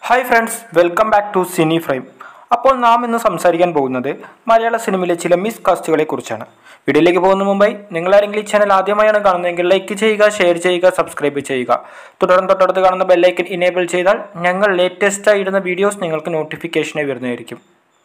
hi friends welcome back to cine frame അപ്പോൾ നാം ഇന്ന് സംസാരിക്കാൻ പോകുന്നത് മലയാള സിനിമയിലെ ചില മിസ് കാസ്റ്റുകളെ കുറിച്ചാണ് വീഡിയോയിലേക്ക് പോകുന്ന മുമ്പായി നിങ്ങളാരെങ്കിലും ഈ ചാനൽ ആദ്യമായാണ് കാണുന്നതെങ്കിൽ ലൈക്ക് ചെയ്യുക ഷെയർ ചെയ്യുക സബ്സ്ക്രൈബ് ചെയ്യുക തുടർന്ന് തൊട്ടടുത്ത് കാണുന്ന ബെല്ലൈക്കൻ ഇനേബിൾ ചെയ്താൽ ഞങ്ങൾ ലേറ്റസ്റ്റ് ആയി ഇടുന്ന വീഡിയോസ് നിങ്ങൾക്ക് നോട്ടിഫിക്കേഷനായി വരുന്നതായിരിക്കും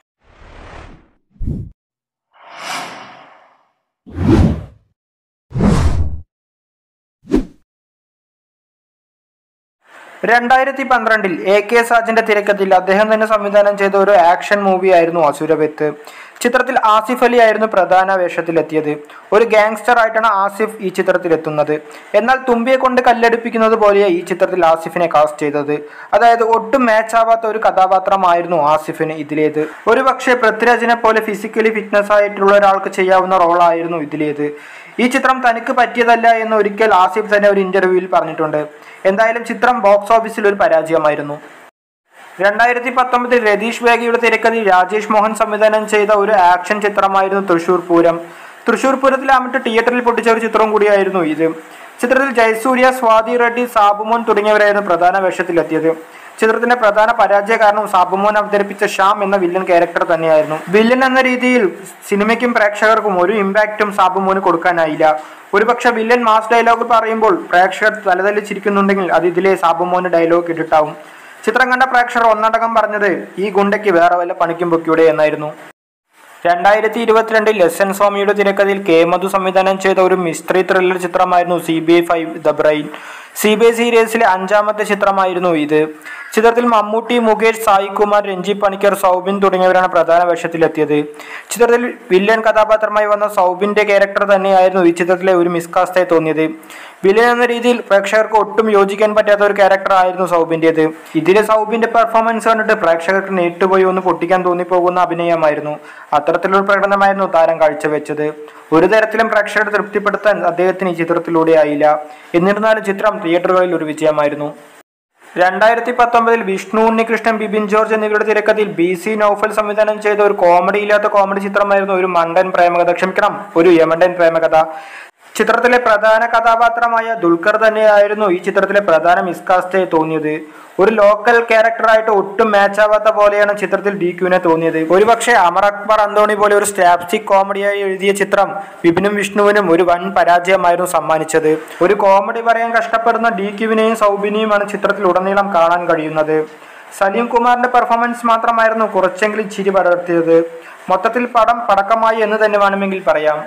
രണ്ടായിരത്തി പന്ത്രണ്ടിൽ എ കെ സാജന്റെ തിരക്കഥയിൽ അദ്ദേഹം തന്നെ സംവിധാനം ചെയ്ത ഒരു ആക്ഷൻ മൂവിയായിരുന്നു അസുരവെത്ത് ചിത്രത്തിൽ ആസിഫ് അലി ആയിരുന്നു പ്രധാന വേഷത്തിലെത്തിയത് ഒരു ഗാങ്സ്റ്റർ ആയിട്ടാണ് ആസിഫ് ഈ ചിത്രത്തിൽ എത്തുന്നത് എന്നാൽ തുമ്പിയെ കൊണ്ട് കല്ലെടുപ്പിക്കുന്നത് പോലെയാണ് ഈ ചിത്രത്തിൽ ആസിഫിനെ കാസ്റ്റ് ചെയ്തത് അതായത് ഒട്ടും മാച്ച് ആവാത്ത ഒരു കഥാപാത്രമായിരുന്നു ആസിഫിന് ഇതിലേത് ഒരു പക്ഷേ പൃഥ്വിരാജിനെ പോലെ ഫിസിക്കലി ഫിറ്റ്നസ് ആയിട്ടുള്ള ഒരാൾക്ക് ചെയ്യാവുന്ന റോളായിരുന്നു ഇതിലേത് ഈ ചിത്രം തനിക്ക് പറ്റിയതല്ല എന്ന് ഒരിക്കൽ ആസിഫ് തന്നെ ഒരു ഇന്റർവ്യൂവിൽ പറഞ്ഞിട്ടുണ്ട് എന്തായാലും ചിത്രം ബോക്സ് ഓഫീസിൽ ഒരു പരാജയമായിരുന്നു രണ്ടായിരത്തി പത്തൊമ്പതിൽ രതീഷ് വേഗയുടെ തിരക്കഥയിൽ രാജേഷ് മോഹൻ സംവിധാനം ചെയ്ത ഒരു ആക്ഷൻ ചിത്രമായിരുന്നു തൃശൂർ പൂരം തൃശൂർ പൂരത്തിൽ അമിട്ട് തിയേറ്ററിൽ പൊട്ടിച്ച ഒരു ചിത്രം കൂടിയായിരുന്നു ഇത് ചിത്രത്തിൽ ജയസൂര്യ സ്വാതി റെഡ്ഡി സാബുമോൻ തുടങ്ങിയവരായിരുന്നു പ്രധാന വേഷത്തിലെത്തിയത് ചിത്രത്തിന്റെ പ്രധാന പരാജയ കാരണം സാബുമോൻ അവതരിപ്പിച്ച ശ്യാം എന്ന വില്ലൻ ക്യാരക്ടർ തന്നെയായിരുന്നു വില്ലൻ എന്ന രീതിയിൽ സിനിമയ്ക്കും പ്രേക്ഷകർക്കും ഒരു ഇമ്പാക്റ്റും സാബുമോന് കൊടുക്കാനായില്ല ഒരുപക്ഷെ വില്ലൻ മാസ് ഡയലോഗ് പറയുമ്പോൾ പ്രേക്ഷകർ തലതല്ലി ചിരിക്കുന്നുണ്ടെങ്കിൽ അത് ഇതിലെ സാബുമോന് ഡയലോഗ് ഇട്ടിട്ടാവും ചിത്രം കണ്ട പ്രേക്ഷകർ ഒന്നടങ്കം പറഞ്ഞത് ഈ ഗുണ്ടയ്ക്ക് വേറെ വല്ല പണിക്കും പൊക്കിയുടെ എന്നായിരുന്നു രണ്ടായിരത്തി ഇരുപത്തിരണ്ടിൽ എസ് എൻ സ്വാമിയുടെ തിരക്കഥയിൽ കെ മധു സംവിധാനം ചെയ്ത ഒരു മിസ്റ്ററി ത്രില്ലർ ചിത്രമായിരുന്നു C B I five the brain C B I സീരീസിലെ അഞ്ചാമത്തെ ചിത്രമായിരുന്നു ഇത് ചിത്രത്തിൽ മമ്മൂട്ടി മുകേഷ് സായികുമാർ രഞ്ജി പണിക്കർ സൗബിൻ തുടങ്ങിയവരാണ് പ്രധാന വേഷത്തിലെത്തിയത് ചിത്രത്തിൽ വില്ലൻ കഥാപാത്രമായി വന്ന സൗബിന്റെ ക്യാരക്ടർ തന്നെയായിരുന്നു ഈ ചിത്രത്തിലെ ഒരു മിസ്കാസ്റ്റായി തോന്നിയത് വില്ലൻ എന്ന രീതിയിൽ പ്രേക്ഷകർക്ക് ഒട്ടും യോജിക്കാൻ പറ്റാത്ത ഒരു ക്യാരക്ടർ ആയിരുന്നു സൗബിന്റേത് ഇതിലെ സൗബിന്റെ പെർഫോമൻസ് കണ്ടിട്ട് പ്രേക്ഷകർക്ക് നേട്ടുപോയി ഒന്ന് പൊട്ടിക്കാൻ തോന്നിപ്പോകുന്ന അഭിനയമായിരുന്നു അത്തരത്തിലൊരു പ്രകടനമായിരുന്നു താരം കാഴ്ചവെച്ചത് ഒരു തരത്തിലും പ്രേക്ഷകരെ തൃപ്തിപ്പെടുത്താൻ അദ്ദേഹത്തിന് ഈ ചിത്രത്തിലൂടെ ആയില്ല എന്നിരുന്നാലും ചിത്രം തിയേറ്ററുകളിൽ ഒരു വിജയമായിരുന്നു രണ്ടായിരത്തി പത്തൊമ്പതിൽ വിഷ്ണു ഉണ്ണികൃഷ്ണൻ ബിബിൻ ജോർജ് എന്നിവരുടെ തിരക്കഥയിൽ ബി സി നൌഫൽ സംവിധാനം ചെയ്ത ഒരു കോമഡി ഇല്ലാത്ത കോമഡി ചിത്രമായിരുന്നു ഒരു മണ്ടൻ പ്രേമകഥ ക്ഷമിക്കണം ഒരു യമണ്ടൻ പ്രേമകഥ ചിത്രത്തിലെ പ്രധാന കഥാപാത്രമായ ദുൽഖർ തന്നെയായിരുന്നു ഈ ചിത്രത്തിലെ പ്രധാന മിസ്കാസ്റ്റ് തോന്നിയത് ഒരു ലോക്കൽ ക്യാരക്ടറായിട്ട് ഒട്ടും മാച്ച് ആവാത്ത പോലെയാണ് ചിത്രത്തിൽ ഡി ക്യൂനെ തോന്നിയത് ഒരുപക്ഷെ അമർ അക്ബർ അന്തോണി പോലെ ഒരു സ്റ്റാപ്സ്റ്റിക് കോമഡിയായി എഴുതിയ ചിത്രം വിപിനും വിഷ്ണുവിനും ഒരു വൻ പരാജയമായിരുന്നു സമ്മാനിച്ചത് ഒരു കോമഡി പറയാൻ കഷ്ടപ്പെടുന്ന ഡി ക്യുവിനെയും സൗബിനെയുമാണ് ചിത്രത്തിൽ ഉടനീളം കാണാൻ കഴിയുന്നത് സലീം കുമാറിന്റെ പെർഫോമൻസ് മാത്രമായിരുന്നു കുറച്ചെങ്കിലും ചിരി പടർത്തിയത് മൊത്തത്തിൽ പടം പടക്കമായി എന്ന് തന്നെ വേണമെങ്കിൽ പറയാം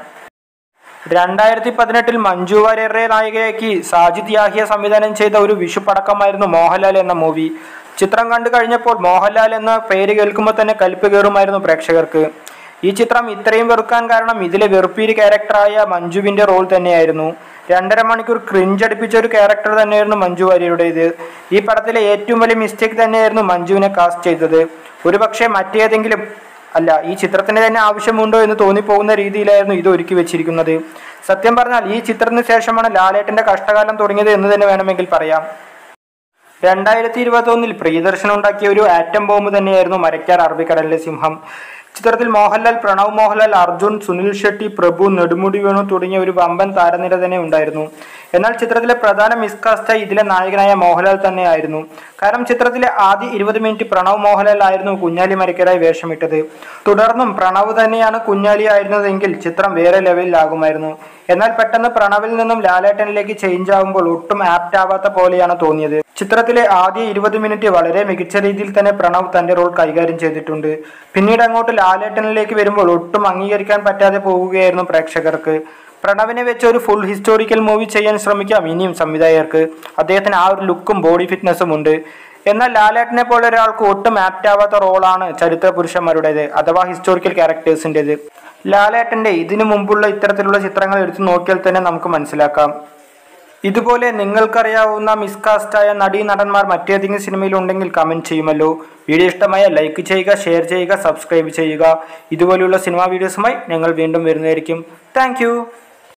രണ്ടായിരത്തി പതിനെട്ടിൽ മഞ്ജു വാര്യരെ നായികയാക്കി സാജിദ് യാഹിയ സംവിധാനം ചെയ്ത ഒരു വിഷു പടക്കമായിരുന്നു മോഹൻലാൽ എന്ന മൂവി ചിത്രം കണ്ടു കഴിഞ്ഞപ്പോൾ മോഹൻലാൽ എന്ന പേര് കേൾക്കുമ്പോൾ തന്നെ കലിപ്പ് കയറുമായിരുന്നു പ്രേക്ഷകർക്ക് ഈ ചിത്രം ഇത്രയും വെറുക്കാൻ കാരണം ഇതിലെ വെറുപ്പീര് ക്യാരക്ടറായ മഞ്ജുവിന്റെ റോൾ തന്നെയായിരുന്നു രണ്ടര മണിക്കൂർ ക്രിഞ്ച് അടിപ്പിച്ച ഒരു ക്യാരക്ടർ തന്നെയായിരുന്നു മഞ്ജു വാര്യരുടേത് ഈ പടത്തിലെ ഏറ്റവും വലിയ മിസ്റ്റേക്ക് തന്നെയായിരുന്നു മഞ്ജുവിനെ കാസ്റ്റ് ചെയ്തത് ഒരുപക്ഷെ മറ്റേതെങ്കിലും അല്ല ഈ ചിത്രത്തിന് തന്നെ ആവശ്യമുണ്ടോ എന്ന് തോന്നിപ്പോകുന്ന രീതിയിലായിരുന്നു ഇത് ഒരുക്കി വെച്ചിരിക്കുന്നത് സത്യം പറഞ്ഞാൽ ഈ ചിത്രത്തിന് ശേഷമാണ് ലാലേട്ടന്റെ കഷ്ടകാലം തുടങ്ങിയത് എന്ന് തന്നെ വേണമെങ്കിൽ പറയാം രണ്ടായിരത്തി ഇരുപത്തി ഒന്നിൽ പ്രിയദർശനം ഉണ്ടാക്കിയ ഒരു ആറ്റം ബോംബ് തന്നെയായിരുന്നു മരക്കാർ അറബിക്കടലിലെ സിംഹം ചിത്രത്തിൽ മോഹൻലാൽ പ്രണവ് മോഹൻലാൽ അർജുൻ സുനിൽ ഷെട്ടി പ്രഭു നെടുമുടി വേണു തുടങ്ങിയ ഒരു വമ്പൻ താരനിര തന്നെ ഉണ്ടായിരുന്നു എന്നാൽ ചിത്രത്തിലെ പ്രധാന മിസ്കാസ്റ്റായി ഇതിലെ നായകനായ മോഹൻലാൽ തന്നെയായിരുന്നു കാരണം ചിത്രത്തിലെ ആദ്യ ഇരുപത് മിനിറ്റ് പ്രണവ് മോഹൻലാൽ ആയിരുന്നു കുഞ്ഞാലി മരക്കരായി വേഷമിട്ടത് തുടർന്നും പ്രണവ് തന്നെയാണ് കുഞ്ഞാലി ആയിരുന്നതെങ്കിൽ ചിത്രം വേറെ ലെവലിലാകുമായിരുന്നു എന്നാൽ പെട്ടെന്ന് പ്രണവിൽ നിന്നും ലാലേട്ടനിലേക്ക് ചേഞ്ച് ആകുമ്പോൾ ഒട്ടും ആപ്റ്റ് ആവാത്ത പോലെയാണ് തോന്നിയത് ചിത്രത്തിലെ ആദ്യ ഇരുപത് മിനിറ്റ് വളരെ മികച്ച രീതിയിൽ തന്നെ പ്രണവ് തന്റെ റോൾ കൈകാര്യം ചെയ്തിട്ടുണ്ട് പിന്നീട് അങ്ങോട്ട് ലാലേട്ടനിലേക്ക് വരുമ്പോൾ ഒട്ടും അംഗീകരിക്കാൻ പറ്റാതെ പോവുകയായിരുന്നു പ്രേക്ഷകർക്ക് പ്രണവിനെ വെച്ച് ഒരു ഫുൾ ഹിസ്റ്റോറിക്കൽ മൂവി ചെയ്യാൻ ശ്രമിക്കാം ഇനിയും സംവിധായകർക്ക് അദ്ദേഹത്തിന് ആ ഒരു ലുക്കും ബോഡി ഫിറ്റ്നസ്സും ഉണ്ട് എന്നാൽ ലാലേട്ടനെ പോലെ ഒരാൾക്ക് ഒട്ടും ആപ്റ്റ് ആവാത്ത റോളാണ് ചരിത്ര പുരുഷന്മാരുടേത് അഥവാ ഹിസ്റ്റോറിക്കൽ ക്യാരക്ടേഴ്സിൻ്റെത് ലാലേട്ടന്റെ ഇതിനു മുമ്പുള്ള ഇത്തരത്തിലുള്ള ചിത്രങ്ങൾ എടുത്തു നോക്കിയാൽ തന്നെ നമുക്ക് മനസ്സിലാക്കാം ഇതുപോലെ നിങ്ങൾക്കറിയാവുന്ന മിസ്കാസ്റ്റായ നടീ നടന്മാർ മറ്റേതെങ്കിലും സിനിമയിൽ ഉണ്ടെങ്കിൽ കമൻറ്റ് ചെയ്യുമല്ലോ വീഡിയോ ഇഷ്ടമായ ലൈക്ക് ചെയ്യുക ഷെയർ ചെയ്യുക സബ്സ്ക്രൈബ് ചെയ്യുക ഇതുപോലെയുള്ള സിനിമാ വീഡിയോസുമായി ഞങ്ങൾ വീണ്ടും വരുന്നതായിരിക്കും താങ്ക്